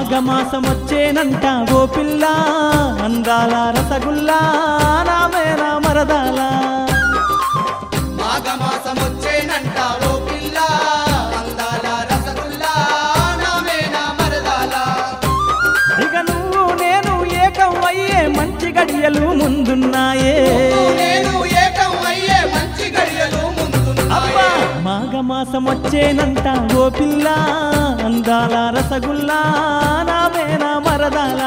మాఘమాసం వచ్చేనంట ఓ పిల్ల అందాల రసగుల్లా నామేనా మరదాలా మాఘమాసం వచ్చేనంట ఓ పిల్ల అందాల రసగుల్లా నామేనా మరదాలా ఇక నువ్వు నేను ఏకం అయ్యే మంచి గడియలు ముందున్నాయే నేను ఏకం అయ్యే మంచి గడియలు అబ్బా ముందున్నాయి మాఘమాసం వచ్చేనంట ఓ పిల్ల అందాల రసగుల్లా నామేనా మరదాలా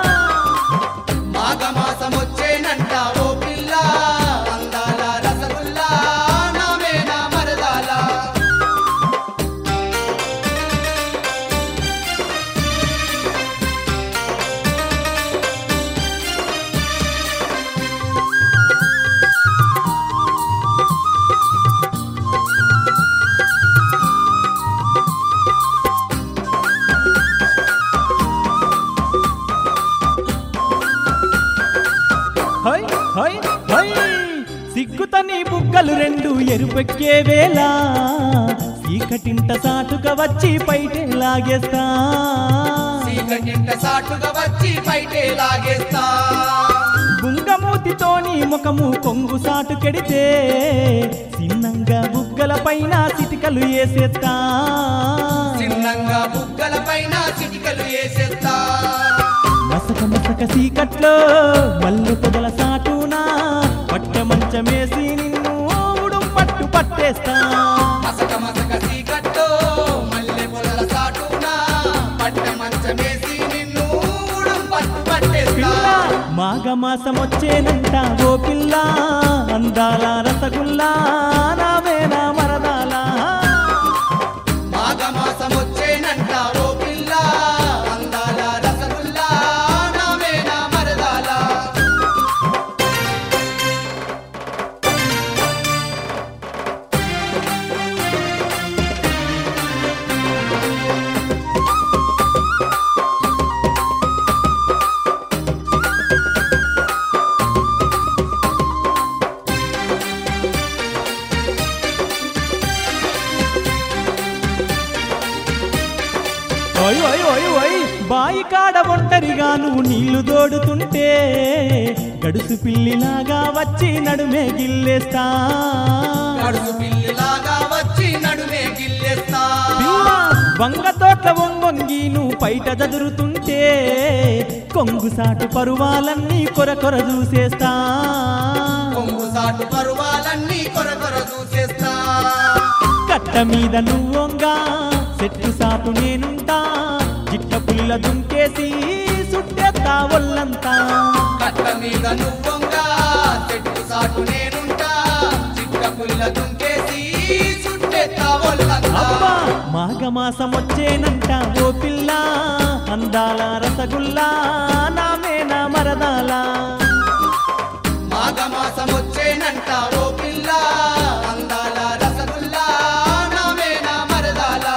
మాఘమాసం వచ్చేనంట ఓ పిల్ల అందాల రసగుల్లా నామేనా మరదాలా హై హై హై సిగ్గుతని బుగ్గలు రెండు ఎరుపెక్కే వేళ చీకటింట సాటుక వచ్చి పైటే లాగేస్తా చీకటింట సాటుగా వచ్చి బయటే లాగేస్తా బుంగమూతితోని ముఖము కొంగు సాటు కెడితే చిన్నంగా బుగ్గల పైన చిటికలు వేసేస్తా చిన్నంగా బుగ్గల పైన చిటికలు వేసేస్తా మసక మసక సీకట్లో మల్లు పొదల సాటునా పట్టె మంచమేసి నిన్ను ఉడుం పట్టు పట్టేస్తా మసక మసక చీకట్లో మల్లె పొదల సాటున పట్టె మంచమేసి నిన్ను ఊడం పట్టు పట్టేస్తా పిల్ల మాఘమాసం వచ్చేనంట ఓ పిల్ల అందాల రసగుల్లా నావేనా మరదాలా మాఘమాసం వచ్చేనంట ఓ పిల్ల అందాల రసగుల్లా నామేనా మరదాలా ఓయ్ ఓయ్ ఓయ్ ఓయ్ బాయి కాడ ఒంటరిగా నువ్వు నీళ్లు దోడుతుంటే గడుసు పిల్లిలాగా వచ్చి నడుమే గిల్లేస్తా కడుసు పిల్లిలాగా వచ్చి నడుమే గిల్లేస్తా పిల్ల వంగ తోట్ల వంగొంగి నువ్వు పైట చదురుతుంటే కొంగు సాటు పరువాలన్నీ కొర కొర చూసేస్తా కొంగు సాటు పరువాలన్నీ కొర కొర చూసేస్తా కట్ట మీద నువ్వొంగా చెట్టు సాటు నేనుంటా చిట్ట పుల్ల దుంకేసి సుట్టేస్తా ఒళ్ళంతా కట్ట మీద నువ్వొంగా చెట్టు సాటు నేనుంటా చిక్క పుల్ల దుంకేసి చుట్టెత్తా ఒళ్ళంతా అబ్బా మాఘమాసం వచ్చేనంట ఓ పిల్ల అందాల రసగుల్లా నామేనా మరదాలా మాఘమాసం వచ్చేనంట ఓ పిల్ల అందాల రసగుల్లా నామేనా మరదాలా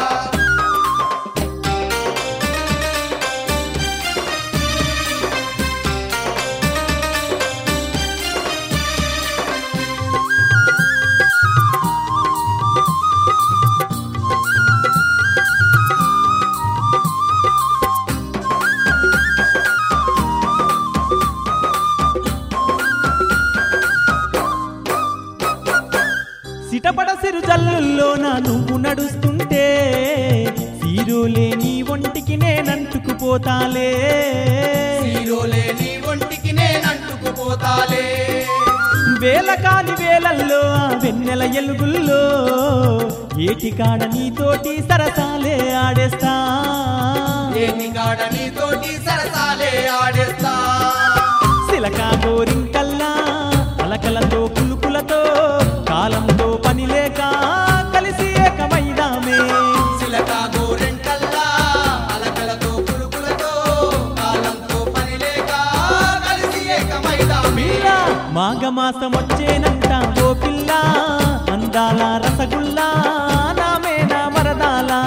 సిటపడ సిరు జల్లుల్లోన నువ్వు నడుస్తుంటే సీరోలే నీ ఒంటికి నేనంటుకుపోతాలే హీరోలే నీ ఒంటికి నేనంటుకుపోతాలే వేల కాలి వేలల్లో ఆ వెన్నెల ఎలుగుల్లో ఏటికాడ నీతోటి సరసాలే ఆడేస్తా ఏటి కాడ నీతోటి సరసాలే ఆడేస్తా సిలకా గోరింకల్లా అలకలతో కులుకులతో కాలంతో పని లేక కలిసి ఏకమైదామే సిలక గోరెంటల్లా అలకలతో పులుకులతో కాలంతో పని లేక కలిసి ఏకమైదామే పిల్ల మాఘమాసం వచ్చేనంట ఓ పిల్ల అందాల రసగుల్లా నామేనా మరదాలా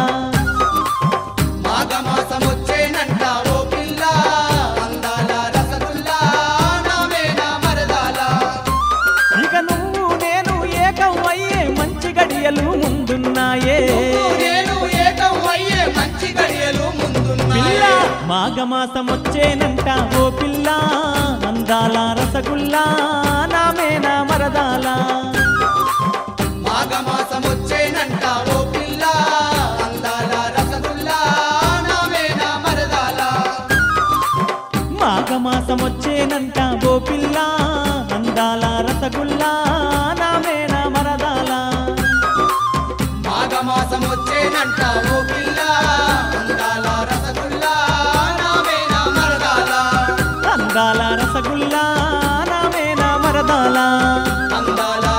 మాఘమాసం వచ్చేనంట ఓ పిల్ల అందాల రసగుల్లా నామేనా మరదాలా ఇక నువ్వు నేను ఏకం అయ్యే మంచి గడియలు ముందున్నాయే నేను ఏకం అయ్యే మంచి గడియలు పిల్ల ముందున్నాయి మాఘమాసం వచ్చేనంట ఓ పిల్ల అందాల రసగుల్లా నామేనా మరదాల మాఘమాసం వచ్చేనంట ఓ పిల్ల అందాల రసగుల్లా నావేనా మరదాల మాఘమాసం వచ్చేనంట ఓ పిల్ల అందాల రసగుల్లా నామేనా మరదాల మాఘమాసం వచ్చేనంట ఓ పిల్ల అందాల రసగుల్లా నావేనా మరదాల అందాల రసగుల్లా నామేనా మరదాల అందాల